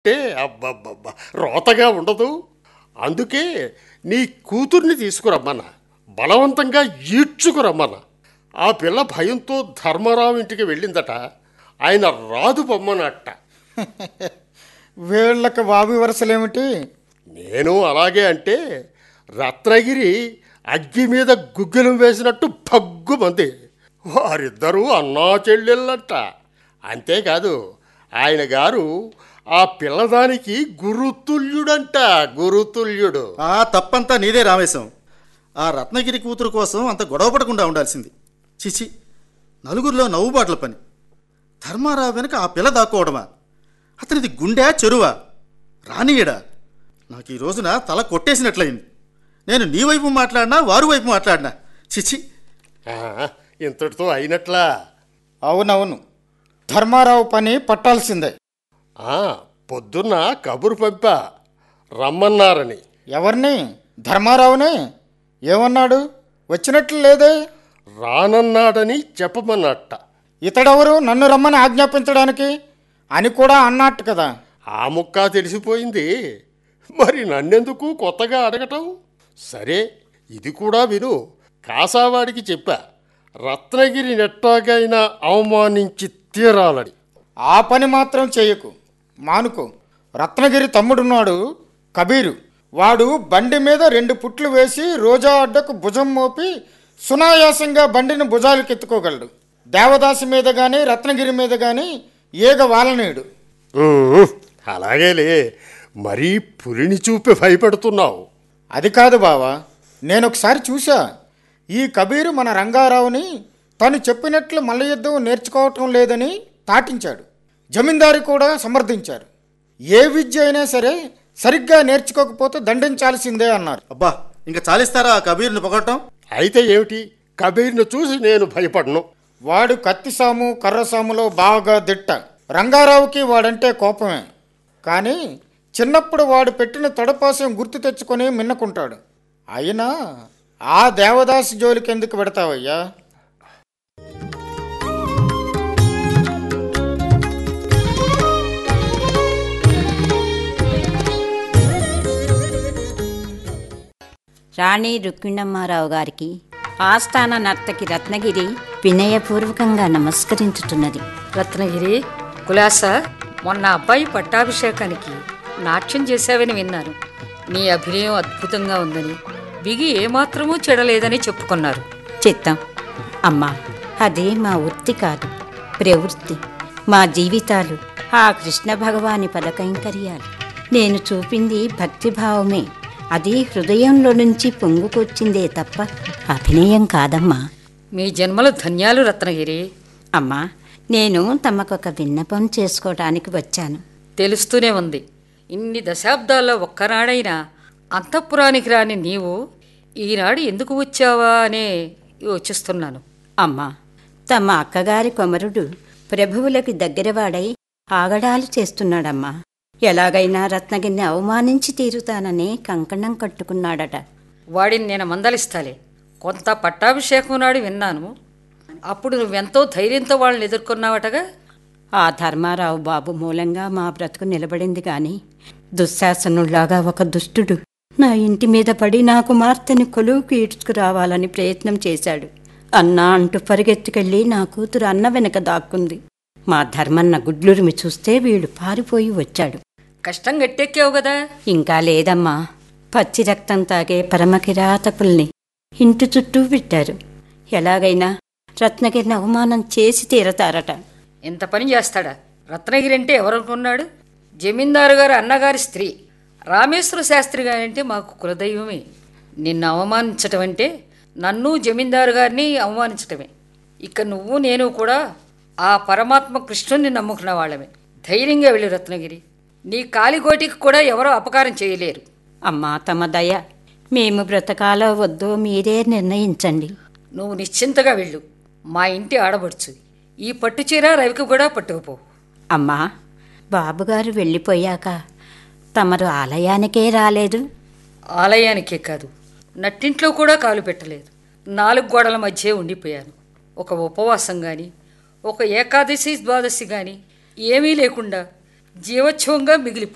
అంటే అబ్బబ్బబ్బా రోతగా ఉండదు అందుకే నీ కూతుర్ని తీసుకురమ్మన్న బలవంతంగా ఈడ్చుకురమ్మన్న ఆ పిల్ల భయంతో ధర్మారావు ఇంటికి వెళ్ళిందట ఆయన రాదు పొమ్మనట్ట వీళ్ళకి వావి వరుసలేమిటి నేను అలాగే అంటే రత్నగిరి అగ్గి మీద గుగ్గిలం వేసినట్టు భగ్గుమంది వారిద్దరూ అన్నా చెల్లెళ్ళంట అంతేకాదు ఆయన గారు ఆ పిల్లదానికి గురుతుల్యుడంట గురుతుల్యుడు ఆ తప్పంతా నీదే రామేశం ఆ రత్నగిరి కూతురు కోసం అంత గొడవ పడకుండా ఉండాల్సింది చిచి నలుగురిలో నవ్వుబాట్ల పని ధర్మారావు వెనక ఆ పిల్ల దాక్కోవడమా అతనిది గుండె చెరువా రానియడా నాకు ఈ రోజున తల కొట్టేసినట్లయింది నేను నీ వైపు మాట్లాడినా వారు వైపు మాట్లాడినా చిచి ఆ, ఇంతటితో అయినట్లా అవునవును ధర్మారావు పని పట్టాల్సిందే ఆ, పొద్దున్న కబురు పంపా రమ్మన్నారని ఎవరిని ధర్మారావునే ఏమన్నాడు వచ్చినట్లు లేదే రానన్నాడని చెప్పమన్నట్ట ఇతడెవరు నన్ను రమ్మని ఆజ్ఞాపించడానికి అని కూడా అన్నట్టు కదా ఆ ముక్క తెలిసిపోయింది మరి నన్నెందుకు కొత్తగా అడగటం సరే ఇది కూడా విను కాసావాడికి చెప్పా రత్నగిరి నెట్టాగైనా అవమానించి తీరాలని ఆ పని మాత్రం చేయకు మానుకో రత్నగిరి తమ్ముడున్నాడు కబీరు వాడు బండి మీద రెండు పుట్లు వేసి రోజా అడ్డకు భుజం మోపి సునాయాసంగా బండిని భుజాలకు ఎత్తుకోగలడు దేవదాసి మీద కానీ రత్నగిరి మీద కానీ ఏగ వాలనీయుడు ఉమ్, అలాగేలే మరీ పులిని చూపి భయపెడుతున్నావు అది కాదు బావా నేను ఒకసారి చూసా ఈ కబీరు మన రంగారావుని తను చెప్పినట్లు మల్ల యుద్ధం నేర్చుకోవటం లేదని తాటించాడు జమీందారు కూడా సమర్థించారు ఏ విద్య అయినా సరే సరిగ్గా నేర్చుకోకపోతే దండించాల్సిందే అన్నారు అబ్బా ఇంకా చాలిస్తారా ఆ కబీర్ని పొగట్టం అయితే ఏమిటి కబీర్ను చూసి నేను భయపడను వాడు కత్తిసాము కర్రసాములో బాగా దిట్ట రంగారావుకి వాడంటే కోపమే కానీ చిన్నప్పుడు వాడు పెట్టిన తొడపాసం గుర్తు తెచ్చుకొని మిన్నకుంటాడు అయినా ఆ దేవదాసి జోలికి ఎందుకు పెడతావయ్యా రాణి రుక్మిణమ్మారావు గారికి ఆస్థాన నర్తకి రత్నగిరి వినయపూర్వకంగా నమస్కరించుతున్నది రత్నగిరి కులాస మొన్న అబ్బాయి పట్టాభిషేకానికి నాట్యం చేశావని విన్నాను నీ అభినయం అద్భుతంగా ఉందని బిగి ఏమాత్రమూ చెడలేదని చెప్పుకున్నారు చిత్తం అమ్మా అది మా వృత్తి కాదు ప్రవృత్తి మా జీవితాలు ఆ కృష్ణ భగవాని పదకైంకర్యాలు నేను చూపింది భక్తిభావమే అది హృదయంలో నుంచి పొంగుకొచ్చిందే తప్ప అభినయం కాదమ్మా మీ జన్మలు ధన్యాలు రత్నగిరి అమ్మా నేను తమకొక విన్నపం చేసుకోవడానికి వచ్చాను తెలుస్తూనే ఉంది ఇన్ని దశాబ్దాల్లో ఒక్కనాడైనా అంతఃపురానికి రాని నీవు ఈనాడు ఎందుకు వచ్చావా అనే యోచిస్తున్నాను అమ్మా తమ అక్కగారి కొమరుడు ప్రభువులకు దగ్గరవాడై ఆగడాలు చేస్తున్నాడమ్మా ఎలాగైనా రత్నగిరిని అవమానించి తీరుతానని కంకణం కట్టుకున్నాడట వాడిని నేను మందలిస్తాలే కొంత పట్టాభిషేకం నాడు విన్నాను అప్పుడు నువ్వెంతో ధైర్యంతో వాళ్ళని ఎదుర్కొన్నావటగా ఆ ధర్మారావు బాబు మూలంగా మా బ్రతుకు నిలబడింది గాని దుశ్శాసనుల్లాగా ఒక దుష్టుడు నా ఇంటి మీద పడి నా కుమార్తెని కొలువుకు ఈడ్చుకురావాలని ప్రయత్నం చేశాడు అన్నా అంటూ పరిగెత్తుకెళ్ళి నా కూతురు అన్న వెనక దాక్కుంది మా ధర్మన్న గుడ్లురిమి చూస్తే వీడు పారిపోయి వచ్చాడు కష్టం గట్టెక్కావు కదా ఇంకా లేదమ్మా పచ్చి రక్తం తాగే పరమకిరాతకుల్ని ఇంటి చుట్టూ పెట్టారు ఎలాగైనా రత్నగిరిని అవమానం చేసి తీరతారట ఎంత పని చేస్తాడా రత్నగిరి అంటే ఎవరనుకున్నాడు జమీందారు గారు అన్నగారి స్త్రీ రామేశ్వర శాస్త్రి గారంటే మాకు కులదైవమే నిన్ను అవమానించటం అంటే నన్ను జమీందారు గారిని అవమానించటమే ఇక నువ్వు నేను కూడా ఆ పరమాత్మ కృష్ణుని నమ్ముకున్న వాళ్ళమే ధైర్యంగా వెళ్ళు రత్నగిరి నీ కాలిగోటికి కూడా ఎవరో అపకారం చేయలేరు అమ్మా తమ దయ మేము బ్రతకాలో వద్దో మీరే నిర్ణయించండి నువ్వు నిశ్చింతగా వెళ్ళు మా ఇంటి ఆడబడుచు ఈ పట్టుచీర రవికి కూడా పట్టుకుపో అమ్మా బాబుగారు వెళ్ళిపోయాక తమరు ఆలయానికే రాలేదు ఆలయానికే కాదు నట్టింట్లో కూడా కాలు పెట్టలేదు నాలుగు గోడల మధ్య ఉండిపోయాను ఒక ఉపవాసం కానీ ఒక ఏకాదశి ద్వాదశి కానీ ఏమీ లేకుండా జీవోత్సవంగా మిగిలిపోయాను